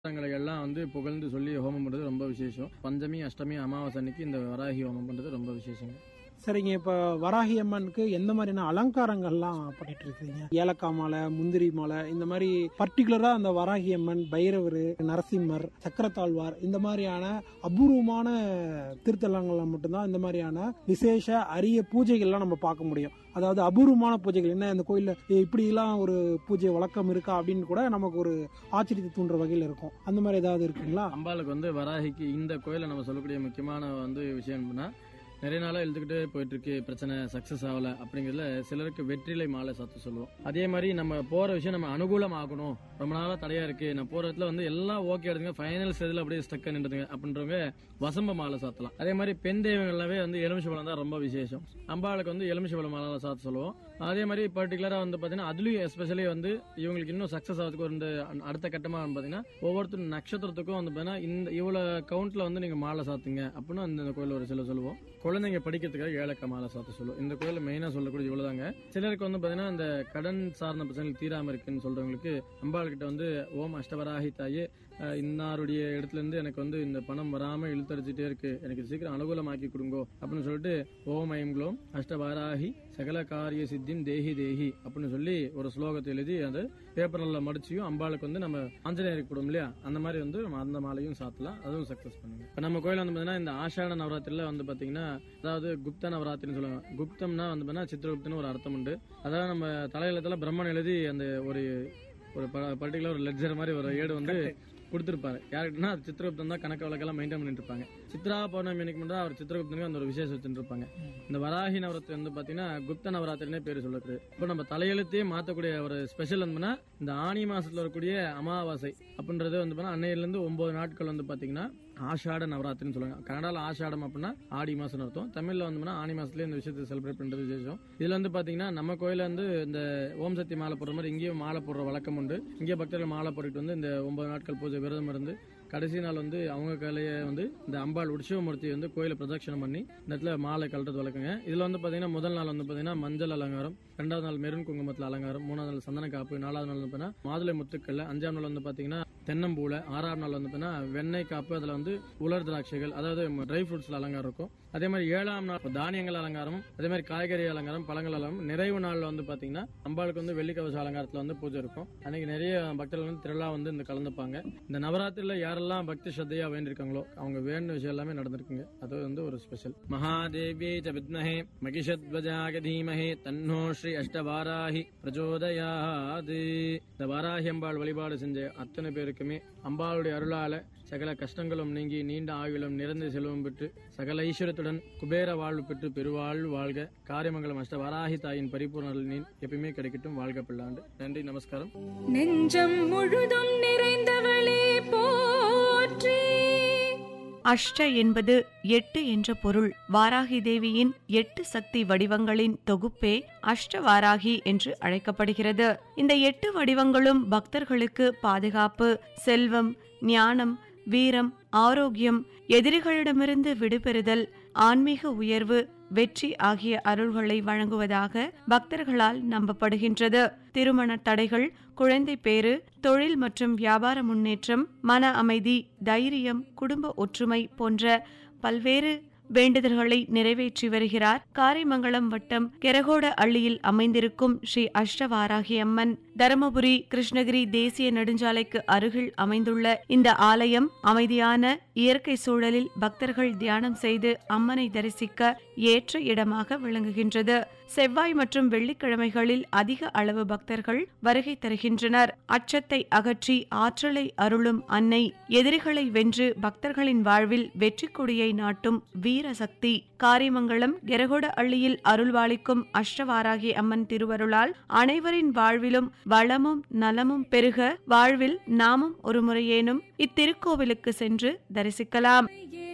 நட்சத்திரங்களை எல்லாம் வந்து புகழ்ந்து சொல்லி ஹோமம் பண்றது ரொம்ப விசேஷம் பஞ்சமி அஷ்டமி அமாவாசை அன்னைக்கு இந்த வராகி ஹோமம் பண்றது ரொம்ப விசேஷங்க சரிங்க இப்ப வராகி அம்மனுக்கு எந்த மாதிரியான அலங்காரங்கள்லாம் பண்ணிட்டு இருக்கீங்க ஏலக்காய் மாலை முந்திரி மாலை இந்த மாதிரி பர்டிகுலரா அந்த வராகி அம்மன் பைரவர் நரசிம்மர் சக்கரத்தாழ்வார் இந்த மாதிரியான அபூர்வமான திருத்தலங்கள்ல மட்டும்தான் இந்த மாதிரியான விசேஷ அரிய பூஜைகள்லாம் நம்ம பார்க்க முடியும் அதாவது அபூர்வமான பூஜைகள் என்ன இந்த கோயில்ல இப்படி எல்லாம் ஒரு பூஜை வழக்கம் இருக்கா அப்படின்னு கூட நமக்கு ஒரு ஆச்சரியத்தை தூண்டுற வகையில் இருக்கும் அந்த மாதிரி ஏதாவது இருக்குங்களா அம்பாளுக்கு வந்து வராகிக்கு இந்த கோயில நம்ம சொல்லக்கூடிய முக்கியமான வந்து விஷயம் என்னன்னா நிறைய நாளா எழுதுகிட்டே போயிட்டு இருக்கு பிரச்சனை சக்சஸ் ஆகல அப்படிங்கிறதுல சிலருக்கு வெற்றிலை மாலை சாத்த சொல்லுவோம் அதே மாதிரி நம்ம போற விஷயம் நம்ம அனுகூலம் ஆகணும் ரொம்ப நாளா தடையா இருக்கு நான் போற இடத்துல வந்து எல்லாம் ஓகே எடுத்துங்க ஃபைனல் ஸ்டேஜ்ல அப்படியே ஸ்டக் நின்றுங்க அப்படின்றவங்க வசம்ப மாலை சாத்தலாம் அதே மாதிரி பெண் தெய்வங்கள்லாவே வந்து எலுமிச்சை பழம் தான் ரொம்ப விசேஷம் அம்பாளுக்கு வந்து எலுமிச்சை பழம் மாலை சாத்த சொல்லுவோம் அதே மாதிரி பர்டிகுலரா வந்து பாத்தீங்கன்னா அதுலயும் எஸ்பெஷலி வந்து இவங்களுக்கு இன்னும் சக்சஸ் ஆகிறதுக்கு ஒரு இந்த அடுத்த கட்டமா வந்து பாத்தீங்கன்னா ஒவ்வொருத்தரும் நட்சத்திரத்துக்கும் வந்து பாத்தீங்கன்னா இந்த இவ்வளவு கவுண்ட்ல வந்து நீங்க மாலை சாத்துங்க அப்படின்னு அந்த இந்த கோயில் ஒரு சில சொல்லுவோம் குழந்தைங்க படிக்கிறதுக்காக ஏலக்காய் மாலை சாத்த சொல்லுவோம் இந்த கோயில மெயினா சொல்லக்கூடிய இவ்வளவுதாங்க சிலருக்கு வந்து பாத்தீங்கன்னா இந்த கடன் சார்ந்த பிரச்சனைகள் தீராம இருக்குன்னு சொல்றவங்களுக்கு அம்பாள் கிட்ட வந்து ஓம் அஷ்டவராகி தாயே அஹ், இன்னாருடைய இடத்துல இருந்து எனக்கு வந்து இந்த பணம் வராம இழுத்தடிச்சிட்டே இருக்கு எனக்கு இது சீக்கிரம் அனுகூலமாக்கி கொடுங்கோ அப்படின்னு சொல்லிட்டு ஓம் ஐம் க்ளோம் அஷ்டவாராகி சகல காரிய சித்திம் தேஹி தேஹி அப்படின்னு சொல்லி ஒரு ஸ்லோகத்தை எழுதி அது பேப்பர்ல மடிச்சியும் அம்பாளுக்கு வந்து நம்ம ஆஞ்சநேயருக்கு கொடுக்கும் இல்லையா அந்த மாதிரி வந்து நம்ம அந்த மாலையும் சாத்தலாம் அதுவும் சக்சஸ் பண்ணுங்க இப்ப நம்ம கோயில் வந்து பாத்தீங்கன்னா இந்த ஆஷாட நவராத்திரில வந்து பாத்தீங்கன்னா அதாவது குப்த நவராத்திரின்னு சொல்லுவாங்க குப்தம்னா வந்து பாத்தீங்கன்னா சித்திரகுப்தன்னு ஒரு அர்த்தம் உண்டு அதாவது நம்ம தலையிலத்துல பிரம்மன் எழுதி அந்த ஒரு ஒரு பர்டிகுலர் ஒரு லெட்ஜர் மாதிரி ஒரு ஏடு வந்து கொடுத்துருப்பாரு யாருக்குன்னா அது சித்திரகுப்தன் தான் கணக்கு வழக்கெல்லாம் மெயின்டைன் பண்ணிட்டு இருப்பாங்க சித்ரா பௌர்ணமி அன்னைக்கு மட்டும் தான் அவர் சித்திரகுப்தனுக்கு அந்த ஒரு விசேஷம் வச்சுட்டு இருப்பாங்க இந்த வராகி நவராத்திரி வந்து பாத்தீங்கன்னா குப்த நவராத்திரினே பேர் சொல்லப்படுது இப்போ நம்ம தலையெழுத்தையே மாத்தக்கூடிய ஒரு ஸ்பெஷல் வந்துன்னா இந்த ஆனி மாசத்துல வரக்கூடிய அமாவாசை அப்படின்றது வந்து பாத்தீங்கன்னா அன்னையில இருந்து ஒன்பது நாட்கள் வந்து பாத்தீங்கன்னா ஆஷாட நவராத்திரின்னு சொல்லுவாங்க கன்னடால ஆஷாடம் அப்படின்னா ஆடி மாசம் அர்த்தம் தமிழ்ல வந்து ஆனி மாசத்துல இந்த விஷயத்தை செலிப்ரேட் பண்றது விசேஷம் இதுல வந்து பாத்தீங்கன்னா நம்ம கோயில வந்து இந்த ஓம் சக்தி மாலை போடுற மாதிரி இங்கேயும் மாலை போடுற வழக்கம் உண்டு இங்கே பக்தர்கள் மாலை போட்டுட்டு வந்து இந்த ஒன்பது நாட்கள் பூஜை விரதம் இருந்து கடைசி நாள் வந்து அவங்க கையிலேயே வந்து இந்த அம்பாள் உற்சவமூர்த்தி வந்து கோயிலை பிரதட்சணம் பண்ணி இந்த இடத்துல மாலை கழட்டது வழக்கங்க இதுல வந்து பாத்தீங்கன்னா முதல் நாள் வந்து பாத்தீங்கன்னா மஞ்சள் அலங்காரம் ரெண்டாவது நாள் மெருன் குங்குமத்துல அலங்காரம் மூணாவது நாள் சந்தன காப்பு நாலாவது நாள் வந்து பாத்தீங்கன்னா மாதுளை முத்துக்கல்ல அஞ்சாம் நாள் வந்து பாத்தீங்கன்னா தென்னம்பூல ஆறாம் நாள் வந்து பாத்தீங்கன்னா வெண்ணெய் காப்பு அதுல வந்து உலர் திராட்சைகள் அதாவது ட்ரை ஃப்ரூட்ஸ்ல அலங்காரம் இருக்கும் அதே மாதிரி ஏழாம் நாள் தானியங்கள் அலங்காரம் அதே மாதிரி காய்கறி அலங்காரம் பழங்கள் அலங்காரம் நிறைவு நாள்ல வந்து பாத்தீங்கன்னா அம்பாளுக்கு வந்து வெள்ளி கவச அலங்காரத்துல வந்து பூஜை இருக்கும் அன்னைக்கு நிறைய பக்தர்கள் வந்து திருவிழா வந்து இந்த கலந்துப்பாங்க இந்த நவராத்திரில யாரெல்லாம் பக்தி ஸ்ரத்தையா வேண்டியிருக்காங்களோ அவங்க வேண்டிய விஷயம் எல்லாமே நடந்திருக்குங்க அது வந்து ஒரு ஸ்பெஷல் மகாதேவி ச வித்மஹே மகிஷத்வஜாக தீமஹே தன்னோ ஸ்ரீ அஷ்டவாராகி பிரச்சோதயாது இந்த வாராகி அம்பாள் வழிபாடு செஞ்ச அத்தனை பேருக்குமே அம்பாளுடைய அருளால சகல கஷ்டங்களும் நீங்கி நீண்ட ஆயுளும் நிறந்த செல்வம் பெற்று சகல ஈஸ்வரத்துடன் குபேர வாழ்வு பெற்று பெருவாழ்வு வாழ்க காரியமங்கலம் அஷ்ட வராகி தாயின் பரிபூர்ண நீன் எப்பயுமே கிடைக்கட்டும் வாழ்க பிள்ளாண்டு நன்றி நமஸ்காரம் நெஞ்சம் முழுதும் நிறைந்தவளே போற்றி அஷ்ட என்பது எட்டு என்ற பொருள் வாராகி தேவியின் எட்டு சக்தி வடிவங்களின் தொகுப்பே அஷ்டவாராகி என்று அழைக்கப்படுகிறது இந்த எட்டு வடிவங்களும் பக்தர்களுக்கு பாதுகாப்பு செல்வம் ஞானம் வீரம் ஆரோக்கியம் எதிரிகளிடமிருந்து விடுபெறுதல் ஆன்மீக உயர்வு வெற்றி ஆகிய அருள்களை வழங்குவதாக பக்தர்களால் நம்பப்படுகின்றது திருமண தடைகள் குழந்தை பேறு தொழில் மற்றும் வியாபார முன்னேற்றம் மன அமைதி தைரியம் குடும்ப ஒற்றுமை போன்ற பல்வேறு வேண்டுதல்களை நிறைவேற்றி வருகிறார் காரைமங்கலம் வட்டம் கெரகோட அள்ளியில் அமைந்திருக்கும் ஸ்ரீ அஷ்டவாராகி அம்மன் தருமபுரி கிருஷ்ணகிரி தேசிய நெடுஞ்சாலைக்கு அருகில் அமைந்துள்ள இந்த ஆலயம் அமைதியான இயற்கை சூழலில் பக்தர்கள் தியானம் செய்து அம்மனை தரிசிக்க ஏற்ற இடமாக விளங்குகின்றது செவ்வாய் மற்றும் வெள்ளிக்கிழமைகளில் அதிக அளவு பக்தர்கள் வருகை தருகின்றனர் அச்சத்தை அகற்றி ஆற்றலை அருளும் அன்னை எதிரிகளை வென்று பக்தர்களின் வாழ்வில் வெற்றி கொடியை நாட்டும் வீரசக்தி காரிமங்கலம் கெரகோட அள்ளியில் அருள்வாளிக்கும் அஷ்டவாராகி அம்மன் திருவருளால் அனைவரின் வாழ்விலும் வளமும் நலமும் பெருக வாழ்வில் நாமும் ஒரு முறையேனும் இத்திருக்கோவிலுக்கு சென்று தரிசிக்கலாம்